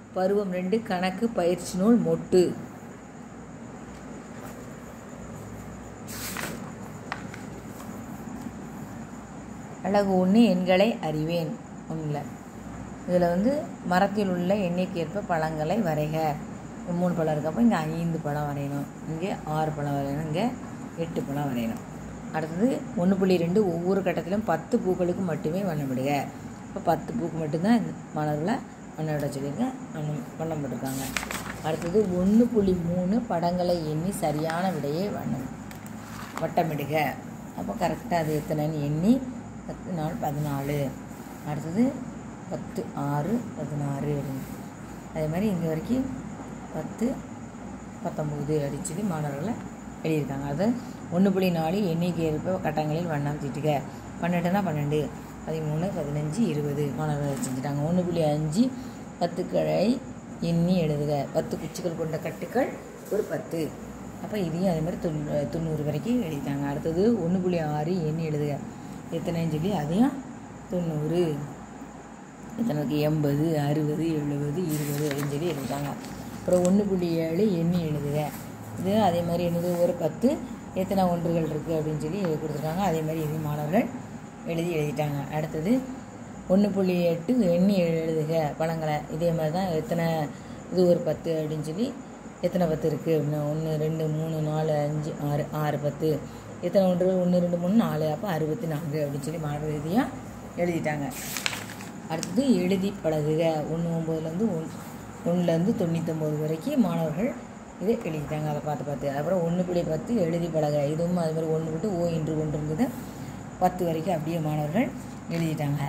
பருவம் ரெண்டு கணக்கு பயிற்சி நூல் மொட்டு அழகு ஒன்று எண்களை அறிவேன் ஒன்றில் இதில் வந்து மரத்தில் உள்ள எண்ணிக்கையேற்ப பழங்களை வரைக இங்க மூணு பழம் இருக்கப்போ இங்கே ஐந்து பழம் வரையணும் இங்கே ஆறு பழம் வரையணும் இங்கே எட்டு பழம் வரையணும் அடுத்தது ஒன்று புள்ளி ரெண்டு ஒவ்வொரு கட்டத்திலும் பத்து பூக்களுக்கு மட்டுமே வண்ணமிடுக இப்போ பத்து பூக்கு மட்டும்தான் இந்த மலரில் வண்ணமிட சொல்லியிருக்க வண்ணம் வண்ணம் போட்டிருக்காங்க அடுத்தது ஒன்று புள்ளி மூணு படங்களை எண்ணி சரியான விடையை வண்ணம் வட்டமிடுக அப்போ கரெக்டாக அது எத்தனைன்னு எண்ணி பத்து நாள் பதினாலு அடுத்தது பத்து ஆறு பதினாறு அப்படின்னு அதே மாதிரி இங்கே வரைக்கும் பத்து பத்தொம்போது அப்படின்னு சொல்லி மாணவர்களை எழுதியிருக்காங்க அது ஒன்று புள்ளி நாலு எண்ணிக்கை இருப்ப கட்டங்களில் வண்ணம் தீட்டுக பன்னெண்டுனா பன்னெண்டு பதிமூணு பதினஞ்சு இருபது மாணவர்கள் செஞ்சுட்டாங்க ஒன்று புள்ளி அஞ்சு பத்துக்களை எண்ணி எழுதுக பத்து குச்சிகள் கொண்ட கட்டுக்கள் ஒரு பத்து அப்போ இதையும் அதே மாதிரி தொண்ணூ தொண்ணூறு வரைக்கும் எழுதிட்டாங்க அடுத்தது ஒன்று புள்ளி ஆறு எண்ணி எழுதுக எத்தனைன்னு சொல்லி அதையும் தொண்ணூறு எத்தனைக்கு எண்பது அறுபது எழுபது இருபது அப்படின்னு சொல்லி எழுதிட்டாங்க அப்புறம் ஒன்று புள்ளி ஏழு எண்ணி எழுதுக இது அதே மாதிரி என்னது ஒரு பத்து எத்தனை ஒன்றுகள் இருக்குது அப்படின்னு சொல்லி கொடுத்துருக்காங்க அதே மாதிரி இது மாணவர்கள் எழுதி எழுதிட்டாங்க அடுத்தது ஒன்று புள்ளி எட்டு எண்ணி எழுதுக பழங்களை இதே மாதிரி தான் எத்தனை இது ஒரு பத்து அப்படின்னு சொல்லி எத்தனை பத்து இருக்குது அப்படின்னா ஒன்று ரெண்டு மூணு நாலு அஞ்சு ஆறு ஆறு பத்து எத்தனை ஒன்று ஒன்று ரெண்டு மூணு நாலு அப்போ அறுபத்தி நான்கு அப்படின்னு சொல்லி மாணவர் எழுதியாக எழுதிட்டாங்க அடுத்தது எழுதி பழகுக ஒன்று ஒம்போதுலேருந்து ஒன் ஒன்றுலேருந்து தொண்ணூத்தொம்பது வரைக்கும் மாணவர்கள் இதை எழுதிட்டாங்க அதை பார்த்து பார்த்து அப்புறம் ஒன்று புள்ளி பத்து எழுதி பழக இதுவும் அது மாதிரி ஒன்று விட்டு ஓ இன்று ஒன்று இருந்தது பத்து வரைக்கும் அப்படியே மாணவர்கள் எழுதிட்டாங்க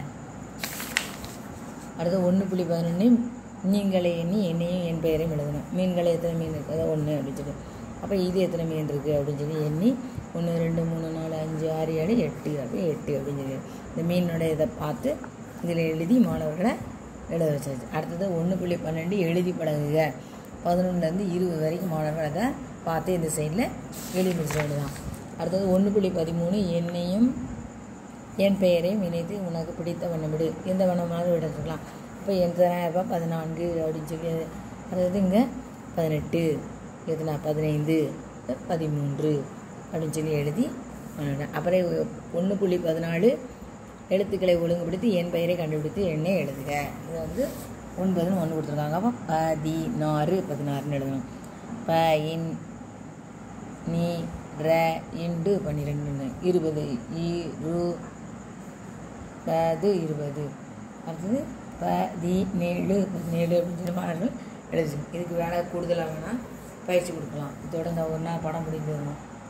அடுத்து ஒன்று புள்ளி பதினொன்று மீன்களை எண்ணி என்னையும் என் பெயரையும் எழுதணும் மீன்களை எத்தனை மீன் இருக்குது ஒன்று அப்படின்னு சொல்லி அப்போ இது எத்தனை மீன் இருக்குது அப்படின்னு சொல்லி எண்ணி ஒன்று ரெண்டு மூணு நாலு அஞ்சு ஆறு ஏழு எட்டு அப்படி எட்டு அப்படின்னு சொல்லி இந்த மீனோட இதை பார்த்து இதில் எழுதி மாணவர்களை எழுத வச்சாச்சு அடுத்தது ஒன்று புள்ளி பன்னெண்டு எழுதி பழகுக பதினொன்றுலேருந்து இருபது வரைக்கும் மாணவர்கள் அதை பார்த்து இந்த சைடில் எழுதி முடிச்சிட தான் அடுத்தது ஒன்று புள்ளி பதிமூணு என்னையும் என் பெயரையும் இணைத்து உனக்கு பிடித்த வண்ணமிடு எந்த வண்ணமாவது விடலாம் இப்போ என் இப்போ பதினான்கு அப்படின்னு சொல்லி அதாவது இங்கே பதினெட்டு எத்தனை பதினைந்து பதிமூன்று அப்படின்னு சொல்லி எழுதி பண்ணிவிட்டேன் அப்புறம் ஒன்று புள்ளி பதினாலு எழுத்துக்களை ஒழுங்குபடுத்தி என் பெயரை கண்டுபிடித்து எண்ணே எழுதுக இது வந்து ஒன்பதுன்னு ஒன்று கொடுத்துருக்காங்க அப்போ பதினாறு பதினாறுன்னு எழுதணும் ப இன் நீ ர இண்டு பன்னிரெண்டுன்னு இருபது இரு பது இருபது அடுத்தது பதினேழு பதினேழு அப்படின்னு சொல்லி மாணவர்கள் எழுதி இதுக்கு வேலை கூடுதலாக வேணால் பயிற்சி கொடுக்கலாம் இதோட இந்த ஒரு நாள் படம் முடிந்து வரணும்